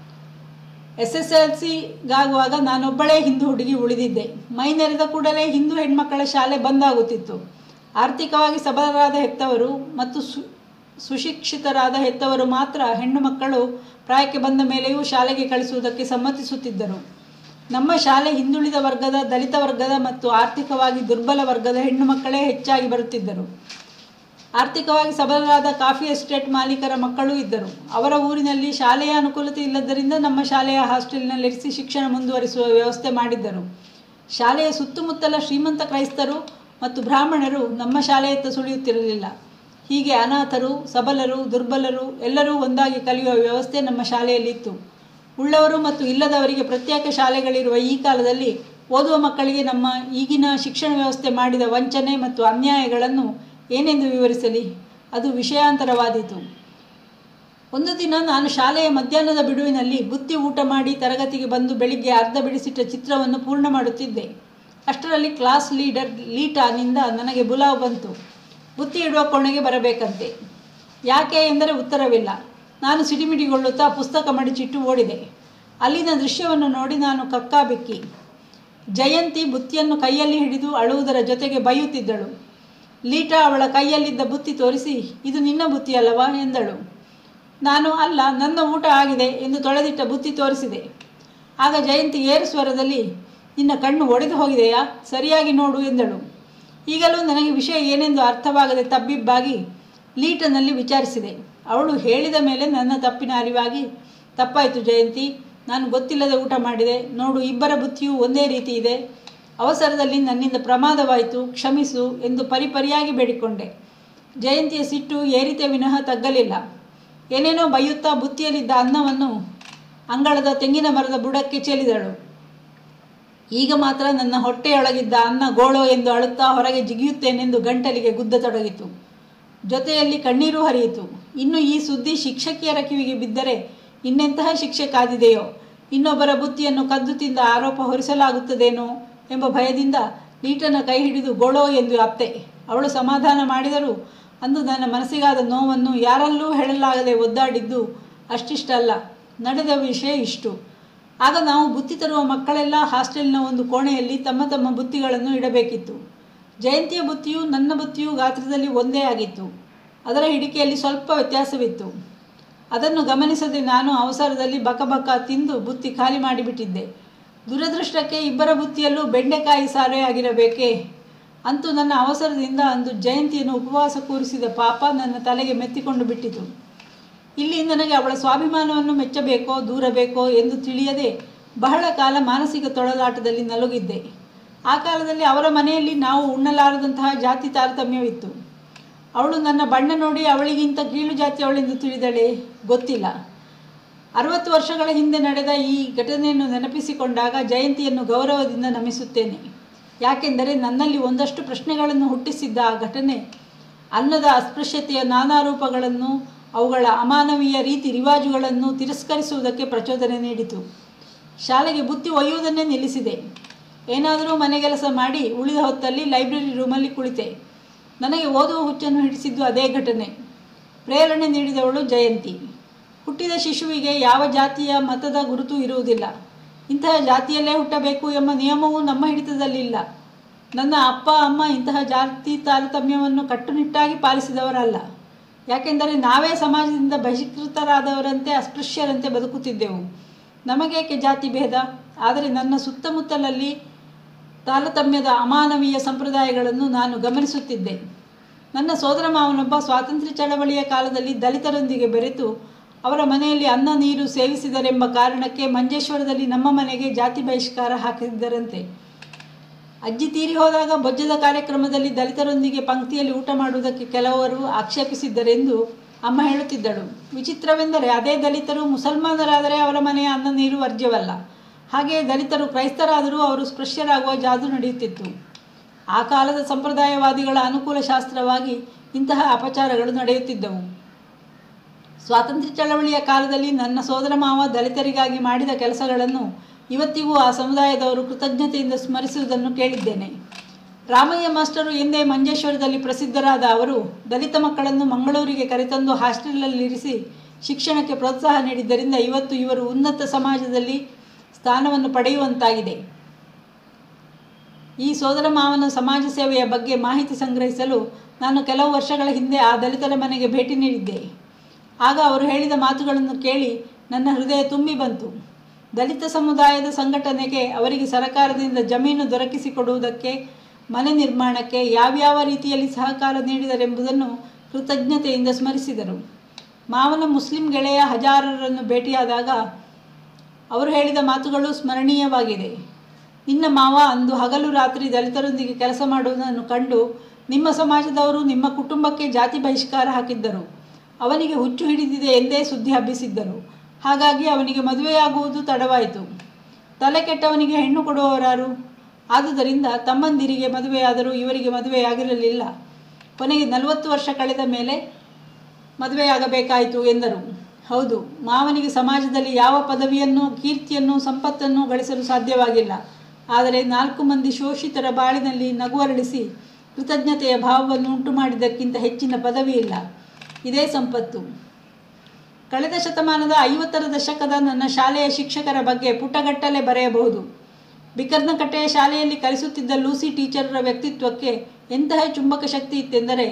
ಎಸ್ ಎಸ್ ಎಲ್ ಸಿಗಾಗುವಾಗ ನಾನೊಬ್ಬಳೇ ಹಿಂದೂ ಹುಡುಗಿ ಉಳಿದಿದ್ದೆ ಮೈ ನೆರೆದ ಕೂಡಲೇ ಹಿಂದೂ ಹೆಣ್ಮಕ್ಕಳ ಶಾಲೆ ಬಂದಾಗುತ್ತಿತ್ತು ಆರ್ಥಿಕವಾಗಿ ಸಬಲರಾದ ಹೆತ್ತವರು ಮತ್ತು ಸು ಸುಶಿಕ್ಷಿತರಾದ ಹೆತ್ತವರು ಮಾತ್ರ ಹೆಣ್ಣು ಮಕ್ಕಳು ಪ್ರಾಯಕ್ಕೆ ಬಂದ ಮೇಲೆಯೂ ಶಾಲೆಗೆ ಕಳಿಸುವುದಕ್ಕೆ ಸಮ್ಮತಿಸುತ್ತಿದ್ದರು ನಮ್ಮ ಶಾಲೆ ಹಿಂದುಳಿದ ವರ್ಗದ ದಲಿತ ವರ್ಗದ ಮತ್ತು ಆರ್ಥಿಕವಾಗಿ ದುರ್ಬಲ ವರ್ಗದ ಹೆಣ್ಣು ಮಕ್ಕಳೇ ಹೆಚ್ಚಾಗಿ ಬರುತ್ತಿದ್ದರು ಆರ್ಥಿಕವಾಗಿ ಸಬಲರಾದ ಕಾಫಿ ಎಸ್ಟೇಟ್ ಮಾಲೀಕರ ಮಕ್ಕಳೂ ಇದ್ದರು ಅವರ ಊರಿನಲ್ಲಿ ಶಾಲೆಯ ಅನುಕೂಲತೆ ಇಲ್ಲದ್ದರಿಂದ ನಮ್ಮ ಶಾಲೆಯ ಹಾಸ್ಟೆಲ್ನಲ್ಲಿರಿಸಿ ಶಿಕ್ಷಣ ಮುಂದುವರಿಸುವ ವ್ಯವಸ್ಥೆ ಮಾಡಿದ್ದರು ಶಾಲೆಯ ಸುತ್ತಮುತ್ತಲ ಶ್ರೀಮಂತ ಕ್ರೈಸ್ತರು ಮತ್ತು ಬ್ರಾಹ್ಮಣರು ನಮ್ಮ ಶಾಲೆಯತ್ತ ಸುಳಿಯುತ್ತಿರಲಿಲ್ಲ ಹೀಗೆ ಅನಾಥರು ಸಬಲರು ದುರ್ಬಲರು ಎಲ್ಲರೂ ಒಂದಾಗಿ ಕಲಿಯುವ ವ್ಯವಸ್ಥೆ ನಮ್ಮ ಶಾಲೆಯಲ್ಲಿತ್ತು ಉಳ್ಳವರು ಮತ್ತು ಇಲ್ಲದವರಿಗೆ ಪ್ರತ್ಯೇಕ ಶಾಲೆಗಳಿರುವ ಈ ಕಾಲದಲ್ಲಿ ಓದುವ ಮಕ್ಕಳಿಗೆ ನಮ್ಮ ಈಗಿನ ಶಿಕ್ಷಣ ವ್ಯವಸ್ಥೆ ಮಾಡಿದ ವಂಚನೆ ಮತ್ತು ಅನ್ಯಾಯಗಳನ್ನು ಏನೆಂದು ವಿವರಿಸಲಿ ಅದು ವಿಷಯಾಂತರವಾದೀತು ಒಂದು ದಿನ ನಾನು ಶಾಲೆಯ ಮಧ್ಯಾಹ್ನದ ಬಿಡುವಿನಲ್ಲಿ ಬುತ್ತಿ ಊಟ ಮಾಡಿ ತರಗತಿಗೆ ಬಂದು ಬೆಳಿಗ್ಗೆ ಅರ್ಧ ಬಿಡಿಸಿಟ್ಟ ಚಿತ್ರವನ್ನು ಪೂರ್ಣ ಮಾಡುತ್ತಿದ್ದೆ ಅಷ್ಟರಲ್ಲಿ ಕ್ಲಾಸ್ ಲೀಡರ್ ಲೀಟಾನಿಂದ ನನಗೆ ಬುಲಾವ್ ಬಂತು ಬುತ್ತಿ ಇಡುವ ಕೋಣೆಗೆ ಬರಬೇಕಂತೆ ಯಾಕೆ ಎಂದರೆ ಉತ್ತರವಿಲ್ಲ ನಾನು ಸಿಡಿಮಿಡಿಗೊಳ್ಳುತ್ತಾ ಪುಸ್ತಕ ಮಡಿಚಿಟ್ಟು ಓಡಿದೆ ಅಲ್ಲಿನ ದೃಶ್ಯವನ್ನು ನೋಡಿ ನಾನು ಕಕ್ಕಾಬಿಕ್ಕಿ ಜಯಂತಿ ಬುತ್ತಿಯನ್ನು ಕೈಯಲ್ಲಿ ಹಿಡಿದು ಅಳುವುದರ ಜೊತೆಗೆ ಬೈಯುತ್ತಿದ್ದಳು ಲೀಟಾ ಅವಳ ಕೈಯಲ್ಲಿದ್ದ ಬುತ್ತಿ ತೋರಿಸಿ ಇದು ನಿನ್ನ ಬುತ್ತಿ ಅಲ್ಲವಾ ಎಂದಳು ನಾನು ಅಲ್ಲ ನನ್ನ ಊಟ ಆಗಿದೆ ಎಂದು ತೊಳೆದಿಟ್ಟ ಬುತ್ತಿ ತೋರಿಸಿದೆ ಆಗ ಜಯಂತಿ ಏರು ಸ್ವರದಲ್ಲಿ ನಿನ್ನ ಕಣ್ಣು ಒಡೆದು ಹೋಗಿದೆಯಾ ಸರಿಯಾಗಿ ನೋಡು ಎಂದಳು ಈಗಲೂ ನನಗೆ ವಿಷಯ ಏನೆಂದು ಅರ್ಥವಾಗದೆ ತಬ್ಬಿಬ್ಬಾಗಿ ಲೀಟನಲ್ಲಿ ವಿಚಾರಿಸಿದೆ ಅವಳು ಹೇಳಿದ ಮೇಲೆ ನನ್ನ ತಪ್ಪಿನ ಅರಿವಾಗಿ ತಪ್ಪಾಯಿತು ಜಯಂತಿ ನಾನು ಗೊತ್ತಿಲ್ಲದೆ ಊಟ ಮಾಡಿದೆ ನೋಡು ಇಬ್ಬರ ಬುತ್ತಿಯೂ ಒಂದೇ ರೀತಿ ಇದೆ ಅವಸರದಲ್ಲಿ ನನ್ನಿಂದ ಪ್ರಮಾದವಾಯಿತು ಕ್ಷಮಿಸು ಎಂದು ಪರಿಪರಿಯಾಗಿ ಬೇಡಿಕೊಂಡೆ ಜಯಂತಿಯ ಸಿಟ್ಟು ಏರಿತೆ ವಿನಃ ತಗ್ಗಲಿಲ್ಲ ಏನೇನೋ ಬೈಯುತ್ತಾ ಬುತ್ತಿಯಲ್ಲಿದ್ದ ಅನ್ನವನ್ನು ಅಂಗಳದ ತೆಂಗಿನ ಮರದ ಬುಡಕ್ಕೆ ಚೆಲ್ಲಿದಳು ಈಗ ಮಾತ್ರ ನನ್ನ ಹೊಟ್ಟೆಯೊಳಗಿದ್ದ ಅನ್ನ ಗೋಳೋ ಎಂದು ಅಳುತ್ತಾ ಹೊರಗೆ ಜಿಗಿಯುತ್ತೇನೆಂದು ಗಂಟಲಿಗೆ ಗುದ್ದತೊಡಗಿತು ಜೊತೆಯಲ್ಲಿ ಕಣ್ಣೀರು ಹರಿಯಿತು ಇನ್ನು ಈ ಸುದ್ದಿ ಶಿಕ್ಷಕಿಯರ ಕಿವಿಗೆ ಬಿದ್ದರೆ ಇನ್ನೆಂತಹ ಶಿಕ್ಷೆ ಕಾದಿದೆಯೋ ಇನ್ನೊಬ್ಬರ ಬುತ್ತಿಯನ್ನು ಕದ್ದು ತಿಂದ ಆರೋಪ ಹೊರಿಸಲಾಗುತ್ತದೇನೋ ಎಂಬ ಭಯದಿಂದ ಲೀಟನ ಕೈ ಹಿಡಿದು ಗೋಳೋ ಎಂದು ಅತ್ತೆ ಅವಳು ಸಮಾಧಾನ ಮಾಡಿದರೂ ಅಂದು ನನ್ನ ಮನಸ್ಸಿಗಾದ ನೋವನ್ನು ಯಾರಲ್ಲೂ ಹೇಳಲಾಗದೆ ಒದ್ದಾಡಿದ್ದು ಅಷ್ಟಿಷ್ಟಲ್ಲ ನಡೆದ ವಿಷಯ ಇಷ್ಟು ಆಗ ನಾವು ಬುತ್ತಿ ತರುವ ಮಕ್ಕಳೆಲ್ಲ ಹಾಸ್ಟೆಲ್ನ ಒಂದು ಕೋಣೆಯಲ್ಲಿ ತಮ್ಮ ತಮ್ಮ ಬುತ್ತಿಗಳನ್ನು ಇಡಬೇಕಿತ್ತು ಜಯಂತಿಯ ಬುತ್ತಿಯು ನನ್ನ ಬುತ್ತಿಯು ಗಾತ್ರದಲ್ಲಿ ಒಂದೇ ಆಗಿತ್ತು ಅದರ ಹಿಡಿಕೆಯಲ್ಲಿ ಸ್ವಲ್ಪ ವ್ಯತ್ಯಾಸವಿತ್ತು ಅದನ್ನು ಗಮನಿಸದೆ ನಾನು ಅವಸರದಲ್ಲಿ ಬಕಬಕ ತಿಂದು ಬುತ್ತಿ ಖಾಲಿ ಮಾಡಿಬಿಟ್ಟಿದ್ದೆ ದುರದೃಷ್ಟಕ್ಕೆ ಇಬ್ಬರ ಬುತ್ತಿಯಲ್ಲೂ ಬೆಂಡೆಕಾಯಿ ಸಾರೇ ಆಗಿರಬೇಕೇ ಅಂತೂ ನನ್ನ ಅವಸರದಿಂದ ಅಂದು ಜಯಂತಿಯನ್ನು ಉಪವಾಸ ಕೂರಿಸಿದ ಪಾಪ ನನ್ನ ತಲೆಗೆ ಮೆತ್ತಿಕೊಂಡು ಬಿಟ್ಟಿತು ಇಲ್ಲಿ ನನಗೆ ಅವಳ ಸ್ವಾಭಿಮಾನವನ್ನು ಮೆಚ್ಚಬೇಕೋ ದೂರಬೇಕೋ ಎಂದು ತಿಳಿಯದೆ ಬಹಳ ಕಾಲ ಮಾನಸಿಕ ತೊಳಲಾಟದಲ್ಲಿ ನಲುಗಿದ್ದೆ ಆ ಕಾಲದಲ್ಲಿ ಅವರ ಮನೆಯಲ್ಲಿ ನಾವು ಉಣ್ಣಲಾರದಂತಹ ಜಾತಿ ತಾರತಮ್ಯವಿತ್ತು ಅವಳು ನನ್ನ ಬಣ್ಣ ನೋಡಿ ಅವಳಿಗಿಂತ ಕೀಳು ಜಾತಿಯವಳೆಂದು ತಿಳಿದಳೆ ಗೊತ್ತಿಲ್ಲ ಅರವತ್ತು ವರ್ಷಗಳ ಹಿಂದೆ ನಡೆದ ಈ ಘಟನೆಯನ್ನು ನೆನಪಿಸಿಕೊಂಡಾಗ ಜಯಂತಿಯನ್ನು ಗೌರವದಿಂದ ನಮಿಸುತ್ತೇನೆ ಯಾಕೆಂದರೆ ನನ್ನಲ್ಲಿ ಒಂದಷ್ಟು ಪ್ರಶ್ನೆಗಳನ್ನು ಹುಟ್ಟಿಸಿದ್ದ ಆ ಘಟನೆ ಅನ್ನದ ಅಸ್ಪೃಶ್ಯತೆಯ ನಾನಾ ರೂಪಗಳನ್ನು ಅವುಗಳ ಅಮಾನವೀಯ ರೀತಿ ರಿವಾಜುಗಳನ್ನು ತಿರಸ್ಕರಿಸುವುದಕ್ಕೆ ಪ್ರಚೋದನೆ ನೀಡಿತು ಶಾಲೆಗೆ ಬುತ್ತಿ ಒಯ್ಯುವುದನ್ನೇ ನಿಲ್ಲಿಸಿದೆ ಏನಾದರೂ ಮನೆಗೆಲಸ ಮಾಡಿ ಉಳಿದ ಹೊತ್ತಲ್ಲಿ ಲೈಬ್ರರಿ ರೂಮಲ್ಲಿ ಕುಳಿತೆ ನನಗೆ ಓದುವ ಹುಚ್ಚನ್ನು ಹಿಡಿಸಿದ್ದು ಅದೇ ಘಟನೆ ಪ್ರೇರಣೆ ನೀಡಿದವಳು ಜಯಂತಿ ಹುಟ್ಟಿದ ಶಿಶುವಿಗೆ ಯಾವ ಜಾತಿಯ ಮತದ ಗುರುತು ಇರುವುದಿಲ್ಲ ಇಂತಹ ಜಾತಿಯಲ್ಲೇ ಹುಟ್ಟಬೇಕು ಎಂಬ ನಿಯಮವೂ ನಮ್ಮ ಹಿಡಿತದಲ್ಲಿಲ್ಲ ನನ್ನ ಅಪ್ಪ ಅಮ್ಮ ಇಂತಹ ಜಾತಿ ತಾರತಮ್ಯವನ್ನು ಕಟ್ಟುನಿಟ್ಟಾಗಿ ಪಾಲಿಸಿದವರಲ್ಲ ಯಾಕೆಂದರೆ ನಾವೇ ಸಮಾಜದಿಂದ ಬಹಿಷ್ಕೃತರಾದವರಂತೆ ಅಸ್ಪೃಶ್ಯರಂತೆ ಬದುಕುತ್ತಿದ್ದೆವು ನಮಗೇಕೆ ಜಾತಿ ಭೇದ ಆದರೆ ನನ್ನ ಸುತ್ತಮುತ್ತಲಲ್ಲಿ ತಾರತಮ್ಯದ ಅಮಾನವೀಯ ಸಂಪ್ರದಾಯಗಳನ್ನು ನಾನು ಗಮನಿಸುತ್ತಿದ್ದೆ ನನ್ನ ಸೋದರ ಮಾವನೊಬ್ಬ ಸ್ವಾತಂತ್ರ್ಯ ಚಳವಳಿಯ ಕಾಲದಲ್ಲಿ ದಲಿತರೊಂದಿಗೆ ಬೆರೆತು ಅವರ ಮನೆಯಲ್ಲಿ ಅನ್ನ ನೀರು ಸೇವಿಸಿದರೆಂಬ ಕಾರಣಕ್ಕೆ ಮಂಜೇಶ್ವರದಲ್ಲಿ ನಮ್ಮ ಮನೆಗೆ ಜಾತಿ ಬಹಿಷ್ಕಾರ ಹಾಕಿದ್ದರಂತೆ ಅಜ್ಜಿ ತೀರಿ ಹೋದಾಗ ಬೊಜ್ಜದ ಕಾರ್ಯಕ್ರಮದಲ್ಲಿ ದಲಿತರೊಂದಿಗೆ ಪಂಕ್ತಿಯಲ್ಲಿ ಊಟ ಮಾಡುವುದಕ್ಕೆ ಕೆಲವರು ಆಕ್ಷೇಪಿಸಿದ್ದರೆಂದು ಅಮ್ಮ ಹೇಳುತ್ತಿದ್ದಳು ವಿಚಿತ್ರವೆಂದರೆ ಅದೇ ದಲಿತರು ಮುಸಲ್ಮಾನರಾದರೆ ಅವರ ಮನೆಯ ಅನ್ನ ನೀರು ವರ್ಜ್ಯವಲ್ಲ ಹಾಗೆಯೇ ದಲಿತರು ಕ್ರೈಸ್ತರಾದರೂ ಅವರು ಸ್ಪೃಶ್ಯರಾಗುವ ಜಾದು ನಡೆಯುತ್ತಿತ್ತು ಆ ಕಾಲದ ಸಂಪ್ರದಾಯವಾದಿಗಳ ಅನುಕೂಲ ಶಾಸ್ತ್ರವಾಗಿ ಇಂತಹ ಅಪಚಾರಗಳು ನಡೆಯುತ್ತಿದ್ದವು ಸ್ವಾತಂತ್ರ್ಯ ಚಳವಳಿಯ ಕಾಲದಲ್ಲಿ ನನ್ನ ಸೋದರ ಮಾವ ದಲಿತರಿಗಾಗಿ ಮಾಡಿದ ಕೆಲಸಗಳನ್ನು ಇವತ್ತಿಗೂ ಆ ಸಮುದಾಯದವರು ಕೃತಜ್ಞತೆಯಿಂದ ಸ್ಮರಿಸುವುದನ್ನು ಕೇಳಿದ್ದೇನೆ ರಾಮಯ್ಯ ಮಾಸ್ಟರು ಎಂದೇ ಮಂಜೇಶ್ವರದಲ್ಲಿ ಪ್ರಸಿದ್ಧರಾದ ಅವರು ದಲಿತ ಮಕ್ಕಳನ್ನು ಮಂಗಳೂರಿಗೆ ಕರೆತಂದು ಹಾಸ್ಟೆಲಲ್ಲಿರಿಸಿ ಶಿಕ್ಷಣಕ್ಕೆ ಪ್ರೋತ್ಸಾಹ ನೀಡಿದ್ದರಿಂದ ಇವತ್ತು ಇವರು ಉನ್ನತ ಸಮಾಜದಲ್ಲಿ ಸ್ಥಾನವನ್ನು ಪಡೆಯುವಂತಾಗಿದೆ ಈ ಸೋದರ ಮಾವನ ಸಮಾಜ ಸೇವೆಯ ಬಗ್ಗೆ ಮಾಹಿತಿ ಸಂಗ್ರಹಿಸಲು ನಾನು ಕೆಲವು ವರ್ಷಗಳ ಹಿಂದೆ ಆ ದಲಿತರ ಮನೆಗೆ ಭೇಟಿ ನೀಡಿದ್ದೆ ಆಗ ಅವರು ಹೇಳಿದ ಮಾತುಗಳನ್ನು ಕೇಳಿ ನನ್ನ ಹೃದಯ ತುಂಬಿ ಬಂತು ದಲಿತ ಸಮುದಾಯದ ಸಂಘಟನೆಗೆ ಅವರಿಗೆ ಸರಕಾರದಿಂದ ಜಮೀನು ದೊರಕಿಸಿಕೊಡುವುದಕ್ಕೆ ಮನೆ ನಿರ್ಮಾಣಕ್ಕೆ ಯಾವ್ಯಾವ ರೀತಿಯಲ್ಲಿ ಸಹಕಾರ ನೀಡಿದರೆಂಬುದನ್ನು ಕೃತಜ್ಞತೆಯಿಂದ ಸ್ಮರಿಸಿದರು ಮಾವನ ಮುಸ್ಲಿಂ ಗೆಳೆಯ ಹಜಾರರನ್ನು ಭೇಟಿಯಾದಾಗ ಅವರು ಹೇಳಿದ ಮಾತುಗಳು ಸ್ಮರಣೀಯವಾಗಿದೆ ನಿನ್ನ ಮಾವ ಅಂದು ಹಗಲು ರಾತ್ರಿ ದಲಿತರೊಂದಿಗೆ ಕೆಲಸ ಮಾಡುವುದನ್ನು ಕಂಡು ನಿಮ್ಮ ಸಮಾಜದವರು ನಿಮ್ಮ ಕುಟುಂಬಕ್ಕೆ ಜಾತಿ ಬಹಿಷ್ಕಾರ ಹಾಕಿದ್ದರು ಅವನಿಗೆ ಹುಚ್ಚು ಹಿಡಿದಿದೆ ಎಂದೇ ಸುದ್ದಿ ಹಬ್ಬಿಸಿದ್ದರು ಹಾಗಾಗಿ ಅವನಿಗೆ ಮದುವೆಯಾಗುವುದು ತಡವಾಯಿತು ತಲೆ ಕೆಟ್ಟವನಿಗೆ ಹೆಣ್ಣು ಕೊಡುವವರಾರು ಆದುದರಿಂದ ತಮ್ಮಂದಿರಿಗೆ ಮದುವೆಯಾದರೂ ಇವರಿಗೆ ಮದುವೆಯಾಗಿರಲಿಲ್ಲ ಕೊನೆಗೆ ನಲವತ್ತು ವರ್ಷ ಕಳೆದ ಮೇಲೆ ಮದುವೆಯಾಗಬೇಕಾಯಿತು ಎಂದರು ಹೌದು ಮಾವನಿಗೆ ಸಮಾಜದಲ್ಲಿ ಯಾವ ಪದವಿಯನ್ನು ಕೀರ್ತಿಯನ್ನು ಸಂಪತ್ತನ್ನು ಗಳಿಸಲು ಸಾಧ್ಯವಾಗಿಲ್ಲ ಆದರೆ ನಾಲ್ಕು ಮಂದಿ ಶೋಷಿತರ ಬಾಳಿನಲ್ಲಿ ನಗುವರಳಿಸಿ ಕೃತಜ್ಞತೆಯ ಭಾವವನ್ನು ಉಂಟು ಮಾಡಿದ್ದಕ್ಕಿಂತ ಹೆಚ್ಚಿನ ಪದವಿ ಇಲ್ಲ ಇದೇ ಸಂಪತ್ತು ಕಳೆದ ಶತಮಾನದ ಐವತ್ತರ ದಶಕದ ನನ್ನ ಶಾಲೆಯ ಶಿಕ್ಷಕರ ಬಗ್ಗೆ ಪುಟಗಟ್ಟಲೆ ಬರೆಯಬಹುದು ಬಿಕರ್ನಕಟ್ಟೆಯ ಶಾಲೆಯಲ್ಲಿ ಕಲಿಸುತ್ತಿದ್ದ ಲೂಸಿ ಟೀಚರರ ವ್ಯಕ್ತಿತ್ವಕ್ಕೆ ಎಂತಹ ಚುಂಬಕ ಶಕ್ತಿ ಇತ್ತೆಂದರೆ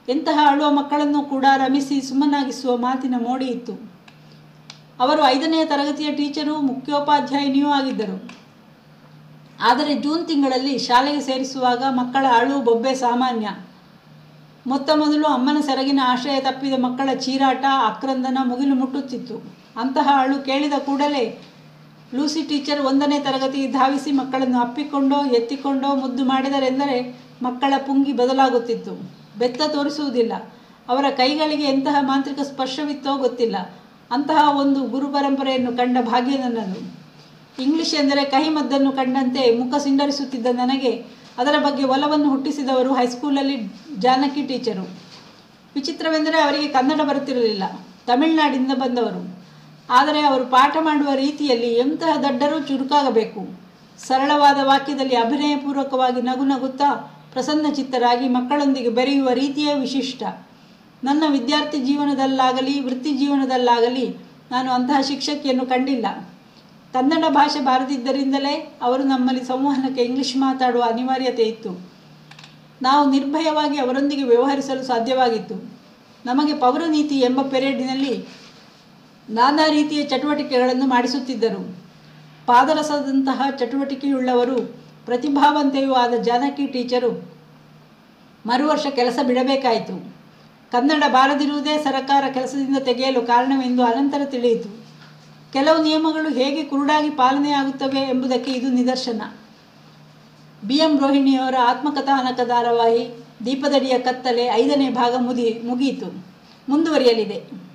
ಎಂತಹ ಅಳುವ ಮಕ್ಕಳನ್ನು ಕೂಡ ರಮಿಸಿ ಸುಮ್ಮನಾಗಿಸುವ ಮಾತಿನ ಮೋಡಿ ಇತ್ತು ಅವರು ಐದನೆಯ ತರಗತಿಯ ಟೀಚರು ಮುಖ್ಯೋಪಾಧ್ಯಾಯಿನಿಯೂ ಆಗಿದ್ದರು ಆದರೆ ಜೂನ್ ತಿಂಗಳಲ್ಲಿ ಶಾಲೆಗೆ ಸೇರಿಸುವಾಗ ಮಕ್ಕಳ ಅಳು ಬೊಬ್ಬೆ ಸಾಮಾನ್ಯ ಮೊತ್ತ ಮೊದಲು ಅಮ್ಮನ ಸೆರಗಿನ ಆಶ್ರಯ ತಪ್ಪಿದ ಮಕ್ಕಳ ಚೀರಾಟ ಆಕ್ರಂದನ ಮುಗಿಲು ಮುಟ್ಟುತ್ತಿತ್ತು ಅಂತಹ ಅಳು ಕೇಳಿದ ಕೂಡಲೇ ಲೂಸಿ ಟೀಚರ್ ಒಂದನೇ ತರಗತಿಗೆ ಧಾವಿಸಿ ಮಕ್ಕಳನ್ನು ಅಪ್ಪಿಕೊಂಡೋ ಎತ್ತಿಕೊಂಡೋ ಮುದ್ದು ಮಾಡಿದರೆಂದರೆ ಮಕ್ಕಳ ಪುಂಗಿ ಬದಲಾಗುತ್ತಿತ್ತು ಬೆತ್ತ ತೋರಿಸುವುದಿಲ್ಲ ಅವರ ಕೈಗಳಿಗೆ ಎಂತಹ ಮಾಂತ್ರಿಕ ಸ್ಪರ್ಶವಿತ್ತೋ ಗೊತ್ತಿಲ್ಲ ಅಂತಹ ಒಂದು ಗುರು ಪರಂಪರೆಯನ್ನು ಕಂಡ ಭಾಗ್ಯ ನನ್ನದು ಇಂಗ್ಲಿಷ್ ಎಂದರೆ ಕಹಿ ಮದ್ದನ್ನು ಕಂಡಂತೆ ಮುಖ ಸಿಂಡರಿಸುತ್ತಿದ್ದ ನನಗೆ ಅದರ ಬಗ್ಗೆ ಒಲವನ್ನು ಹುಟ್ಟಿಸಿದವರು ಹೈಸ್ಕೂಲಲ್ಲಿ ಜಾನಕಿ ಟೀಚರು ವಿಚಿತ್ರವೆಂದರೆ ಅವರಿಗೆ ಕನ್ನಡ ಬರುತ್ತಿರಲಿಲ್ಲ ತಮಿಳುನಾಡಿಂದ ಬಂದವರು ಆದರೆ ಅವರು ಪಾಠ ಮಾಡುವ ರೀತಿಯಲ್ಲಿ ಎಂತಹ ದಡ್ಡರೂ ಚುರುಕಾಗಬೇಕು ಸರಳವಾದ ವಾಕ್ಯದಲ್ಲಿ ಅಭಿನಯಪೂರ್ವಕವಾಗಿ ನಗು ನಗುತ್ತಾ ಪ್ರಸನ್ನ ಚಿತ್ತರಾಗಿ ಮಕ್ಕಳೊಂದಿಗೆ ಬೆರೆಯುವ ರೀತಿಯೇ ವಿಶಿಷ್ಟ ನನ್ನ ವಿದ್ಯಾರ್ಥಿ ಜೀವನದಲ್ಲಾಗಲಿ ವೃತ್ತಿ ಜೀವನದಲ್ಲಾಗಲಿ ನಾನು ಅಂತಹ ಶಿಕ್ಷಕಿಯನ್ನು ಕಂಡಿಲ್ಲ ಕನ್ನಡ ಭಾಷೆ ಬಾರದಿದ್ದರಿಂದಲೇ ಅವರು ನಮ್ಮಲ್ಲಿ ಸಂವಹನಕ್ಕೆ ಇಂಗ್ಲಿಷ್ ಮಾತಾಡುವ ಅನಿವಾರ್ಯತೆ ಇತ್ತು ನಾವು ನಿರ್ಭಯವಾಗಿ ಅವರೊಂದಿಗೆ ವ್ಯವಹರಿಸಲು ಸಾಧ್ಯವಾಗಿತ್ತು ನಮಗೆ ಪೌರನೀತಿ ಎಂಬ ಪೆರೇಡಿನಲ್ಲಿ ನಾನಾ ರೀತಿಯ ಚಟುವಟಿಕೆಗಳನ್ನು ಮಾಡಿಸುತ್ತಿದ್ದರು ಪಾದರಸದಂತಹ ಚಟುವಟಿಕೆಯುಳ್ಳವರು ಪ್ರತಿಭಾವಂತೆಯೂ ಆದ ಜಾನಕಿ ಟೀಚರು ಮರು ವರ್ಷ ಕೆಲಸ ಬಿಡಬೇಕಾಯಿತು ಕನ್ನಡ ಬಾರದಿರುವುದೇ ಸರಕಾರ ಕೆಲಸದಿಂದ ತೆಗೆಯಲು ಕಾರಣವೆಂದು ಅನಂತರ ತಿಳಿಯಿತು ಕೆಲವು ನಿಯಮಗಳು ಹೇಗೆ ಕುರುಡಾಗಿ ಪಾಲನೆಯಾಗುತ್ತವೆ ಎಂಬುದಕ್ಕೆ ಇದು ನಿದರ್ಶನ ಬಿ ಎಂ ರೋಹಿಣಿಯವರ ಆತ್ಮಕಥಾನಕ ಧಾರಾವಾಹಿ ದೀಪದಡಿಯ ಕತ್ತಲೆ ಐದನೇ ಭಾಗ ಮುದಿ ಮುಗಿಯಿತು ಮುಂದುವರಿಯಲಿದೆ